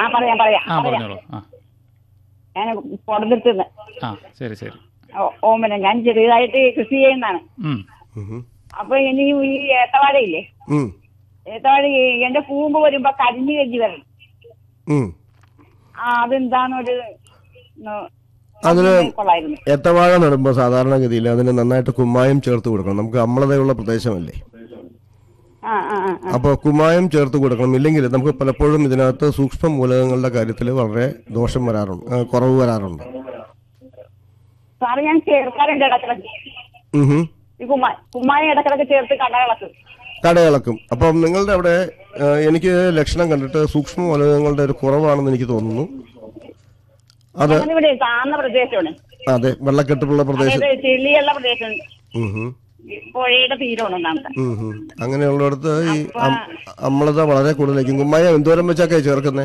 പറയാം പറയാം ആ പറയാം പറഞ്ഞോളൂ ആ ഞാൻ കൊടുത്തിരുന്ന് ആ ശരി ശരി ഓമന ഞാൻ ചെറിയതായിട്ട് കൃഷി ചെയ്യുന്നതാണ് ഉം. ഉം. അപ്പൊ ഇനി ഈ ഏത്തവാഴയില്ലേ ഉം. ഏത്തവാഴ ഈ എന്റെ കൂമ്പ് വരുമ്പോ കരിഞ്ഞു കരിഞ്ഞു വരണം ഉം. ആ അതെന്താന്നൊരു ന- അതിന് കൊള്ളായിരുന്നു ഏത്തവാഴ നടുമ്പോൾ സാധാരണഗതിയിൽ അതിന് നന്നായിട്ട് കുമ്മായം ചേർത്ത് കൊടുക്കണം നമുക്ക് അമ്ലതയുള്ള പ്രദേശമല്ലേ ആ ആ ആ, ആ അപ്പോൾ കുമ്മായം ചേർത്ത് കൊടുക്കണം ഇല്ലെങ്കിൽ നമുക്ക് പലപ്പോഴും ഇതിനകത്ത് സൂക്ഷ്മ മൂലകങ്ങളുടെ കാര്യത്തിൽ വളരെ ദോഷം വരാറുണ്ട് ആ, കുറവ് വരാറുണ്ട് സാറ് ഞാൻ ചേർക്കാറുണ്ട് ഇടക്കിടക്ക് ഉം ഹും. ഈ കുമ്മായ കുമ്മായ ഇടക്കിടക്ക് ചേർത്ത് കടകളക്ക് കടയിളക്കും അപ്പം നിങ്ങളുടെ അവിടെ ആ, എനിക്ക് ലക്ഷണം കണ്ടിട്ട് സൂക്ഷ്മ മൂലകങ്ങളുടെ ഒരു കുറവാണെന്ന് എനിക്ക് തോന്നുന്നു അത് ഇവിടെ താന്ന പ്രദേശമാണ് അതെ വെള്ളക്കെട്ടുള്ള പ്രദേശം അതായത് ചെളിയുള്ള പ്രദേശം ഉം ഹും. ഈ പുഴയുടെ തീരമാണ് ഒന്നാമത്തെ ഉം ഹും. അങ്ങനെയുള്ളിടത്ത് ഈ അം- അമ്ലത വളരെ കൂടുതലായിരിക്കും കുമ്മായം എന്തോരം വെച്ചാക്കേ ചേർക്കുന്നേ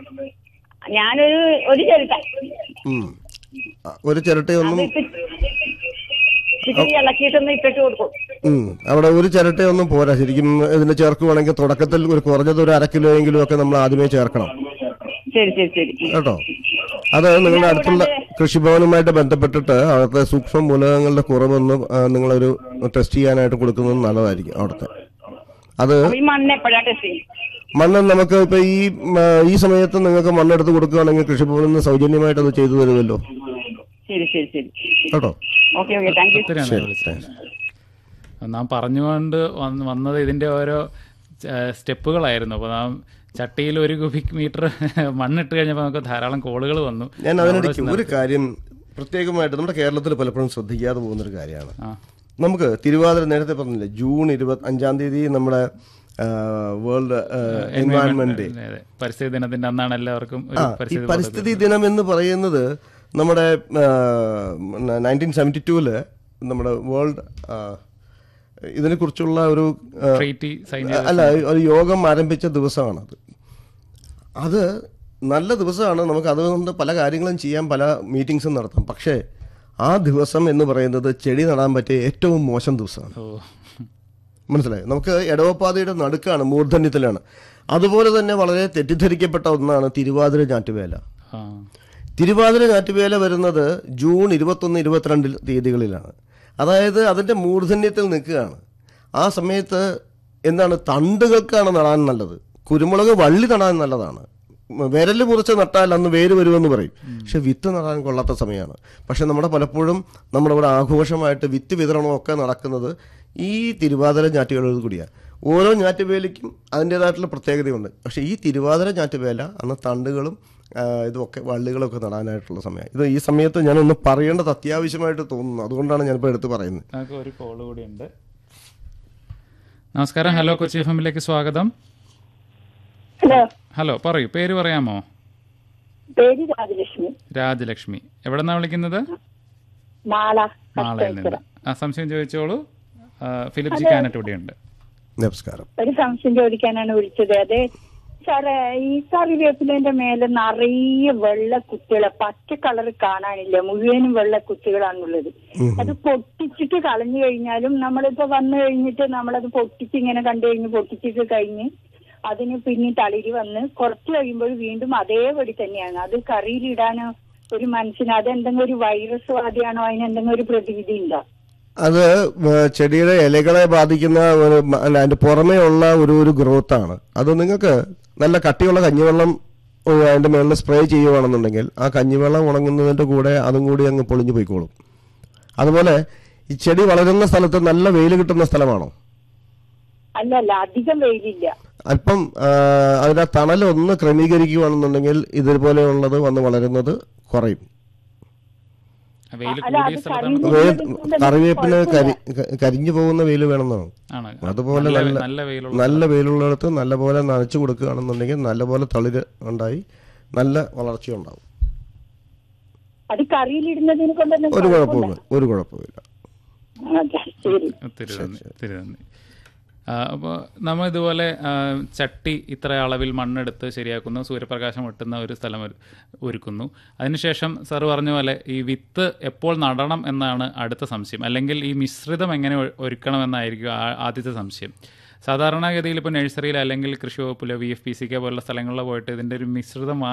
ഞാനൊരു ഒരു ചെറുക്ക ഉം. ആ, ഒരു ചിരട്ടയൊന്നും അത് ഇട്ട് ഇച്ചിരി ഇളക്കിയിട്ടൊന്ന് ഇട്ടിട്ട് കൊടുക്കും ഉം. അവിടെ ഒരു ചിരട്ടയൊന്നും പോരാ ശരിക്കും ഇതിന് ചേർക്കുവാണെങ്കിൽ തുടക്കത്തിൽ ഒരു കുറഞ്ഞത് ഒരു അര കിലോ എങ്കിലും ഒക്കെ നമ്മൾ ആദ്യമേ ചേർക്കണം ശരി ശരി ശരി കേട്ടോ അത് നിങ്ങളുടെ അടുത്തുള്ള കൃഷിഭവനുമായിട്ട് ബന്ധപ്പെട്ടിട്ട് അവിടുത്തെ സൂക്ഷ്മ മൂലകങ്ങളുടെ കുറവൊന്ന് ആ, നിങ്ങളൊരു ടെസ്റ്റ് ചെയ്യാനായിട്ട് കൊടുക്കുന്നത് നല്ലതായിരിക്കും അവിടുത്തെ അത് അപ്പൊ ഈ മണ്ണ് എപ്പോഴാ ടെസ്റ്റ് ചെയ്യും മണ്ണ് നമുക്ക് ഇപ്പൊ ഈ മ, ഈ സമയത്ത് നിങ്ങൾക്ക് മണ്ണെടുത്ത് കൊടുക്കുകയാണെങ്കിൽ കൃഷിഭവനിൽ നിന്ന് സൗജന്യമായിട്ട് അത് ചെയ്തു തരുമല്ലോ ശരി ശരി ശരി കേട്ടോ ഓക്കെ ഓക്കെ താങ്ക് യു ഒത്തിരി നന്ദി വിളിച്ചത് നാം പറഞ്ഞുകൊണ്ട് വന്ന് വന്നത് ഇതിന്റെ ഓരോ ഏഹ്, സ്റ്റെപ്പുകളായിരുന്നു അപ്പോൾ നാം ചട്ടിയിൽ ഒരു കുബിക് മീറ്റർ മണ്ണിട്ട് കഴിഞ്ഞപ്പോൾ നമുക്ക് ധാരാളം കോളുകൾ വന്നു ഞാൻ അതിനിടയ്ക്ക് ഒരു കാര്യം പ്രത്യേകമായിട്ട് നമ്മുടെ കേരളത്തിൽ പലപ്പോഴും ശ്രദ്ധിക്കാതെ പോകുന്നൊരു കാര്യമാണ് ആ നമുക്ക് തിരുവാതിര നേരത്തെ പറഞ്ഞില്ലേ ജൂൺ ഇരുപത്തി അഞ്ചാം തീയതി നമ്മുടെ വേൾഡ് എൻവയൺമെന്റ് ഡേ അതെ, അതെ. പരിസ്ഥിതി ദിനത്തിന്റെ അന്നാണ് എല്ലാവർക്കും ഒരു ആ ഈ പരിസ്ഥിതി പരിസ്ഥിതി ദിനം എന്ന് പറയുന്നത് നമ്മുടെ നയൻറ്റീൻ സെവൻറ്റി ടൂല് നമ്മുടെ വേൾഡ് ഇതിനെക്കുറിച്ചുള്ള ഒരു ആ, ട്രീറ്റി സൈൻ അല്ല ഒരു യോഗം ആരംഭിച്ച ദിവസമാണത് അത് നല്ല ദിവസമാണ് നമുക്ക് അതുകൊണ്ട് പല കാര്യങ്ങളും ചെയ്യാൻ പല മീറ്റിങ്സും നടത്താം പക്ഷേ ആ ദിവസം എന്ന് പറയുന്നത് ചെടി നടാൻ പറ്റിയ ഏറ്റവും മോശം ദിവസമാണ് ഓ മനസ്സിലായി നമുക്ക് എടവപ്പാതയുടെ നടുക്കാണ് മൂർധന്യത്തിലാണ് അതുപോലെ തന്നെ വളരെ തെറ്റിദ്ധരിക്കപ്പെട്ട ഒന്നാണ് തിരുവാതിര ഞാറ്റുവേല ആ തിരുവാതിര ഞാറ്റുവേല വരുന്നത് ജൂൺ ഇരുപത്തൊന്ന് ഇരുപത്തിരണ്ടിൽ തീയതികളിലാണ് അതായത് അതിൻ്റെ മൂർധന്യത്തിൽ നിൽക്കുകയാണ് ആ സമയത്ത് എന്താണ് തണ്ടുകൾക്കാണ് നടാൻ നല്ലത് കുരുമുളക് വള്ളി നടാൻ നല്ലതാണ് വിരൽ മുറിച്ച് നട്ടാൽ അന്ന് വേര് വരുമെന്ന് പറയും പക്ഷെ വിത്ത് നടാൻ കൊള്ളാത്ത സമയമാണ് പക്ഷെ നമ്മുടെ പലപ്പോഴും നമ്മുടെ ഇവിടെ ആഘോഷമായിട്ട് വിത്ത് വിതരണമൊക്കെ നടക്കുന്നത് ഈ തിരുവാതിര ഞാറ്റുകളിൽ കൂടിയാണ് ഓരോ ഞാറ്റുവേലയ്ക്കും അതിൻ്റേതായിട്ടുള്ള പ്രത്യേകതയുണ്ട് പക്ഷേ ഈ തിരുവാതിര ഞാറ്റുവേല അന്ന് തണ്ടുകളും ആ, ഇതൊക്കെ വള്ളികളൊക്കെ നടാനായിട്ടുള്ള സമയം ഇത് ഈ സമയത്ത് ഞാനൊന്ന് പറയേണ്ടത് അത്യാവശ്യമായിട്ട് തോന്നുന്നു അതുകൊണ്ടാണ് ഞാനിപ്പോൾ എടുത്ത് പറയുന്നത് നമുക്ക് ഒരു കോള് കൂടി ഉണ്ട് നമസ്കാരം ഹലോ കൊച്ചി എഫ് എമ്മിലേക്ക് സ്വാഗതം ഹലോ ഹലോ പറയൂ പേര് പറയാമോ പേര് രാജലക്ഷ്മി രാജലക്ഷ്മി എവിടെ നിന്നാണ് വിളിക്കുന്നത് മാള നാളെയിൽ നിന്ന് ആ സംശയം ചോദിച്ചോളൂ ആ, ഫിലിപ്പ് ജി കാനറ്റ് ഇവിടെയുണ്ട് നമസ്കാരം ഒരു സംശയം ചോദിക്കാനാണ് വിളിച്ചത് അതെ സാറേ ഈ കറിവേപ്പിലന്റെ മേലെ നിറയെ വെള്ള കുത്തികളെ പച്ച കളർ കാണാനില്ല മുഴുവനും വെള്ള കുത്തികളാണുള്ളത് അത് പൊട്ടിച്ചിട്ട് കളഞ്ഞു കഴിഞ്ഞാലും നമ്മളിപ്പോ വന്നു കഴിഞ്ഞിട്ട് നമ്മളത് പൊട്ടിച്ച് ഇങ്ങനെ കണ്ടു കഴിഞ്ഞ് പൊട്ടിച്ചിട്ട് കഴിഞ്ഞ് അതിന് പിന്നെ തളിരി വന്ന് കുറച്ച് കഴിയുമ്പോൾ വീണ്ടും അതേപടി തന്നെയാണ് അത് കറിയിലിടാനോ ഒരു മനുഷ്യന് അതെന്തെങ്കിലും ഒരു വൈറസ് ബാധയാണോ അതിന് എന്തെങ്കിലും ഒരു പ്രതിവിധി ഉണ്ടോ അത് ഏ, ചെടിയുടെ ഇലകളെ ബാധിക്കുന്ന ഒരു മ- അല്ല അതിന്റെ പുറമേ ഉള്ള ഒരു ഒരു ഗ്രോത്ത് ആണ് അത് നിങ്ങൾക്ക് നല്ല കട്ടിയുള്ള കഞ്ഞിവെള്ളം ഏ, അതിന്റെ മുകളിൽ സ്പ്രേ ചെയ്യുവാണെന്നുണ്ടെങ്കിൽ ആ കഞ്ഞിവെള്ളം ഉണങ്ങുന്നതിന്റെ കൂടെ അതും കൂടി അങ്ങ് പൊളിഞ്ഞു പോയിക്കോളും അതുപോലെ ഈ ചെടി വളരുന്ന സ്ഥലത്ത് നല്ല വെയിൽ കിട്ടുന്ന സ്ഥലമാണോ അല്ലല്ല അധികം വെയിലില്ല അല്പം ആ, അതിന്റെ തണൽ ഒന്ന് ക്രമീകരിക്കുകയാണെന്നുണ്ടെങ്കിൽ ഇതുപോലെയുള്ളത് വന്ന് വളരുന്നത് കുറയും വെയിൽ അല്ല, കൂടിയ അത് സ്ഥലത്താണ് കറിവേപ്പില- കറിവേപ്പിന് കരി ക- കരിഞ്ഞു പോകുന്ന വെയിൽ വേണമെന്നാണ് ആണ് അതുപോലെ നല്ല നല്ല നല്ല വെയിലുള്ള നല്ല വെയിലുള്ളിടത്ത് നല്ലപോലെ നനച്ചു കൊടുക്കുകയാണെന്നുണ്ടെങ്കിൽ നല്ലപോലെ തളിര് ഉണ്ടായി നല്ല വളർച്ചയുണ്ടാവും അത് കറിയിലിടുന്നതിന് കൊണ്ടൊന്നും ഒരു കുഴപ്പമില്ല ഒരു കുഴപ്പമില്ല അതെ, ശരി ഒത്തിരി നന്ദി ഒത്തിരി നന്ദി അപ്പോൾ നമ്മൾ ഇതുപോലെ ആ, ചട്ടി ഇത്ര അളവിൽ മണ്ണെടുത്ത് ശരിയാക്കുന്നു സൂര്യപ്രകാശം വെട്ടുന്ന ഒരു സ്ഥലം ഒരു- ഒരുക്കുന്നു അതിനുശേഷം സാർ പറഞ്ഞ പോലെ ഈ വിത്ത് എപ്പോൾ നടണം എന്നാണ് അടുത്ത സംശയം അല്ലെങ്കിൽ ഈ മിശ്രിതം എങ്ങനെ ഒ- ഒരുക്കണം എന്നായിരിക്കും ആ- ആദ്യത്തെ സംശയം സാധാരണഗതിയിൽ ഇപ്പോൾ നഴ്സറിയിൽ അല്ലെങ്കിൽ കൃഷി വകുപ്പിലോ വി എഫ് പി സി കെ പോലുള്ള സ്ഥലങ്ങളിലോ പോയിട്ട് ഇതിൻ്റെ ഒരു മിശ്രിതം